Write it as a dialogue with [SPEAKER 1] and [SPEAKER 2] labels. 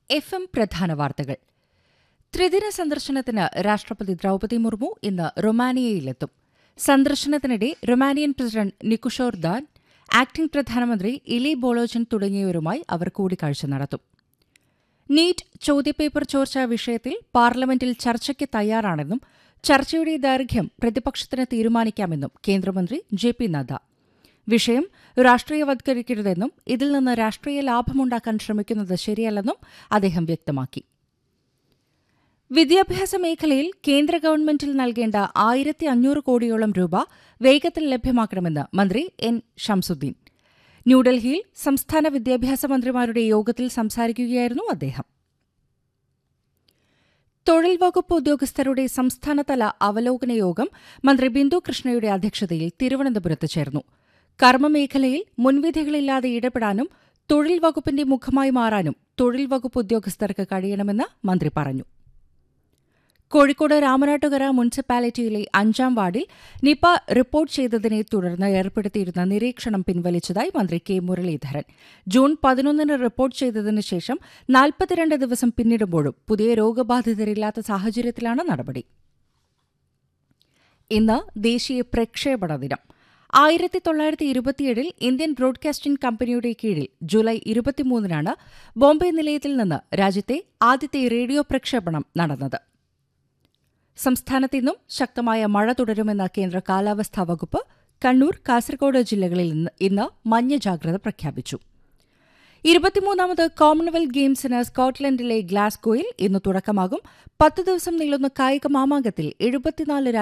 [SPEAKER 1] F M പ്രധാന വാർത്തകൾ ത്രിദിന സന്ദർശനത്തിന് രാഷ്ട്രപതി ദ്രൌപതി മുർമു ഇന്ന് റൊമാനിയയിലെത്തും സന്ദർശനത്തിനിടെ Romanian president Nicusor Dan acting പ്രധാനമന്ത്രി ഇലി ബോളോജൻ തുടങ്ങിയവരുമായി അവർ കൂടിക്കാഴ്ച നടത്തും നീറ്റ് ചോദ്യപേപ്പർ ചോർച്ചാ വിഷയത്തിൽ പാർലമെന്റിൽ ചർച്ചയ്ക്ക് തയ്യാറാണെന്നും ചർച്ചയുടെ ദൈർഘ്യം പ്രതിപക്ഷത്തിന് തീരുമാനിക്കാമെന്നും കേന്ദ്രമന്ത്രി ജെ പി നദ്ദ വിഷയം രാഷ്ട്രീയവത്കരിക്കരുതെന്നും ഇതിൽ നിന്ന് രാഷ്ട്രീയ ലാഭമുണ്ടാക്കാൻ ശ്രമിക്കുന്നത് ശരിയല്ലെന്നും അദ്ദേഹം വ്യക്തമാക്കി വിദ്യാഭ്യാസ മേഖലയിൽ കേന്ദ്ര ഗവൺമെന്റിൽ നൽകേണ്ട ആയിരത്തി അഞ്ഞൂറ് കോടിയോളം രൂപ വേഗത്തിൽ ലഭ്യമാക്കണമെന്ന് മന്ത്രി എൻ ഷംസുദ്ദീൻ ന്യൂഡൽഹിയിൽ സംസ്ഥാന വിദ്യാഭ്യാസ മന്ത്രിമാരുടെ യോഗത്തിൽ സംസാരിക്കുകയായിരുന്നു അദ്ദേഹം തൊഴിൽ വകുപ്പ് ഉദ്യോഗസ്ഥരുടെ സംസ്ഥാനതല അവലോകന യോഗം മന്ത്രി ബിന്ദു കൃഷ്ണയുടെ അധ്യക്ഷതയിൽ തിരുവനന്തപുരത്ത് ചേർന്നു കർമ്മമേഖലയിൽ മുൻവിധികളില്ലാതെ ഇടപെടാനും തൊഴിൽ വകുപ്പിന്റെ മുഖമായി മാറാനും തൊഴിൽ വകുപ്പ് ഉദ്യോഗസ്ഥർക്ക് കഴിയണമെന്ന് മന്ത്രി പറഞ്ഞു കോഴിക്കോട് രാമനാട്ടുകര മുനിസിപ്പാലിറ്റിയിലെ അഞ്ചാം വാർഡിൽ നിപ റിപ്പോർട്ട് ചെയ്തതിനെ തുടർന്ന് ഏർപ്പെടുത്തിയിരുന്ന നിരീക്ഷണം പിൻവലിച്ചതായി മന്ത്രി കെ മുരളീധരൻ ജൂൺ പതിനൊന്നിന് റിപ്പോർട്ട് ചെയ്തതിനു ശേഷം നാൽപ്പത്തിരണ്ട് ദിവസം പിന്നിടുമ്പോഴും പുതിയ രോഗബാധിതരില്ലാത്ത സാഹചര്യത്തിലാണ് നടപടി ഇന്ന് ദേശീയ പ്രക്ഷേപണ ദിനം ആയിരത്തി തൊള്ളായിരത്തി ഇരുപത്തിയേഴിൽ ഇന്ത്യൻ ബ്രോഡ്കാസ്റ്റിംഗ് കമ്പനിയുടെ കീഴിൽ ജൂലൈ ഇരുപത്തിമൂന്നിനാണ് ബോംബെ നിലയത്തിൽ നിന്ന് രാജ്യത്തെ ആദ്യത്തെ റേഡിയോ പ്രക്ഷേപണം നടന്നത് സംസ്ഥാനത്ത് ഇന്നും ശക്തമായ മഴ തുടരുമെന്ന കേന്ദ്ര കാലാവസ്ഥാ വകുപ്പ് കണ്ണൂർ കാസർഗോഡ് ജില്ലകളിൽ ഇന്ന് മഞ്ഞ ജാഗ്രത പ്രഖ്യാപിച്ചു ഇരുപത്തിമൂന്നാമത് കോമൺവെൽത്ത് ഗെയിംസിന് സ്കോട്ട്ലൻഡിലെ ഗ്ലാസ്ഗോയിൽ ഇന്ന് തുടക്കമാകും പത്ത് ദിവസം നീളുന്ന കായിക മാമാങ്കത്തിൽ എഴുപത്തിനാല്